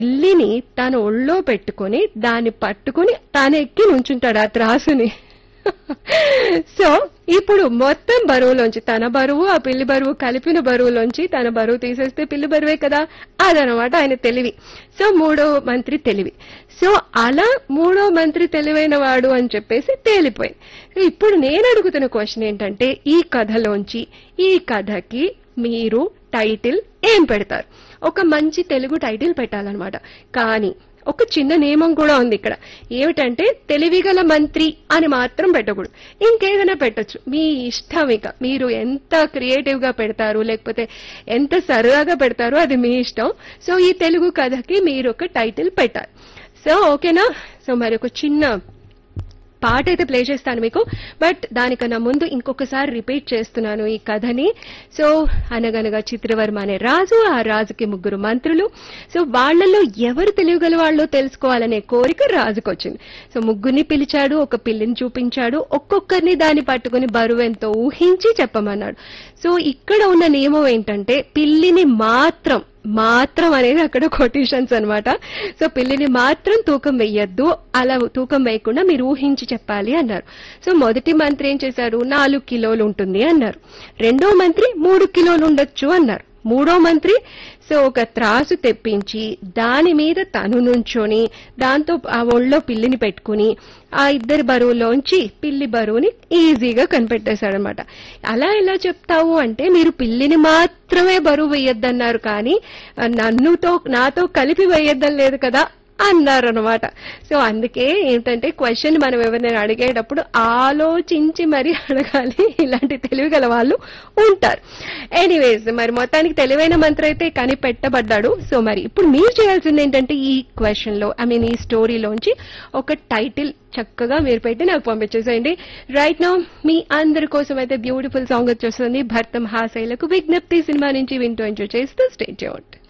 పిల్లిని తన ఒళ్ళో పెట్టుకొని దాన్ని పట్టుకొని తాను ఎక్కి నుంచుంటాడు ఆ త్రాసుని సో ఇప్పుడు మొత్తం బరువులోంచి తన బరువు ఆ పిల్లి బరువు కలిపిన బరువులోంచి తన బరువు తీసేస్తే పిల్లి బరువే కదా అదనమాట ఆయన తెలివి సో మూడో మంత్రి తెలివి సో అలా మూడో మంత్రి తెలివైన వాడు అని చెప్పేసి తేలిపోయింది ఇప్పుడు నేను అడుగుతున్న క్వశ్చన్ ఏంటంటే ఈ కథలోంచి ఈ కథకి మీరు టైటిల్ ఏం పెడతారు ఒక మంచి తెలుగు టైటిల్ పెట్టాలన్నమాట కానీ ఒక చిన్న నియమం కూడా ఉంది ఇక్కడ ఏమిటంటే తెలివిగల మంత్రి అని మాత్రం పెట్టకూడదు ఇంకేదైనా పెట్టొచ్చు మీ ఇష్టం ఇక మీరు ఎంత క్రియేటివ్ గా పెడతారు లేకపోతే ఎంత సరదాగా పెడతారో అది మీ ఇష్టం సో ఈ తెలుగు కథకి మీరు ఒక టైటిల్ పెట్టాలి సో ఓకేనా సో మరి ఒక చిన్న పాట అయితే ప్లే చేస్తాను మీకు బట్ దానికన్నా ముందు ఇంకొకసారి రిపీట్ చేస్తున్నాను ఈ కథని సో అనగనగా చిత్రవర్మ అనే రాజు ఆ రాజుకి ముగ్గురు మంత్రులు సో వాళ్ళలో ఎవరు తెలియగల వాళ్ళో తెలుసుకోవాలనే కోరిక రాజుకు వచ్చింది సో ముగ్గురిని పిలిచాడు ఒక పిల్లిని చూపించాడు ఒక్కొక్కరిని దాన్ని పట్టుకుని బరువు ఎంతో ఊహించి చెప్పమన్నాడు సో ఇక్కడ ఉన్న నియమం ఏంటంటే పిల్లిని మాత్రం మాత్రం అనేది అక్కడ కొటేషన్స్ అన్నమాట సో పిల్లిని మాత్రం తూకం వెయ్యొద్దు అలా తూకం వేయకుండా మీరు ఊహించి చెప్పాలి అన్నారు సో మొదటి మంత్రి ఏం చేశారు నాలుగు కిలోలు ఉంటుంది అన్నారు రెండో మంత్రి మూడు కిలోలు ఉండొచ్చు అన్నారు మూడో మంత్రి సో ఒక త్రాసు తెప్పించి దాని మీద తను నుంచొని దాంతో ఆ ఒళ్ళో పిల్లిని పెట్టుకుని ఆ ఇద్దరి బరువులోంచి పిల్లి బరువుని ఈజీగా కనిపెట్టేశాడనమాట అలా ఎలా చెప్తావు అంటే మీరు పిల్లిని మాత్రమే బరువు వేయొద్దన్నారు కానీ ఆ, నన్నుతో నాతో కలిపి వేయొద్దని లేదు కదా అన్నారనమాట సో అందుకే ఏంటంటే క్వశ్చన్ మనం ఎవరినైనా అడిగేటప్పుడు ఆలోచించి మరి అడగాలి ఇలాంటి తెలివి గల వాళ్ళు ఉంటారు ఎనీవేస్ మరి మొత్తానికి తెలివైన మంత్రి అయితే కనిపెట్టబడ్డాడు సో మరి ఇప్పుడు మీరు చేయాల్సింది ఏంటంటే ఈ క్వశ్చన్ లో ఐ మీన్ ఈ స్టోరీలోంచి ఒక టైటిల్ చక్కగా మీరు పెట్టి నాకు పంపించేసేయండి రైట్ నౌ మీ అందరి కోసం అయితే బ్యూటిఫుల్ సాంగ్ వచ్చేస్తుంది భర్తం హాసైలకు విజ్ఞప్తి సినిమా నుంచి వింటూ ఎంజాయ్ చేస్తూ స్టేట్ చేయండి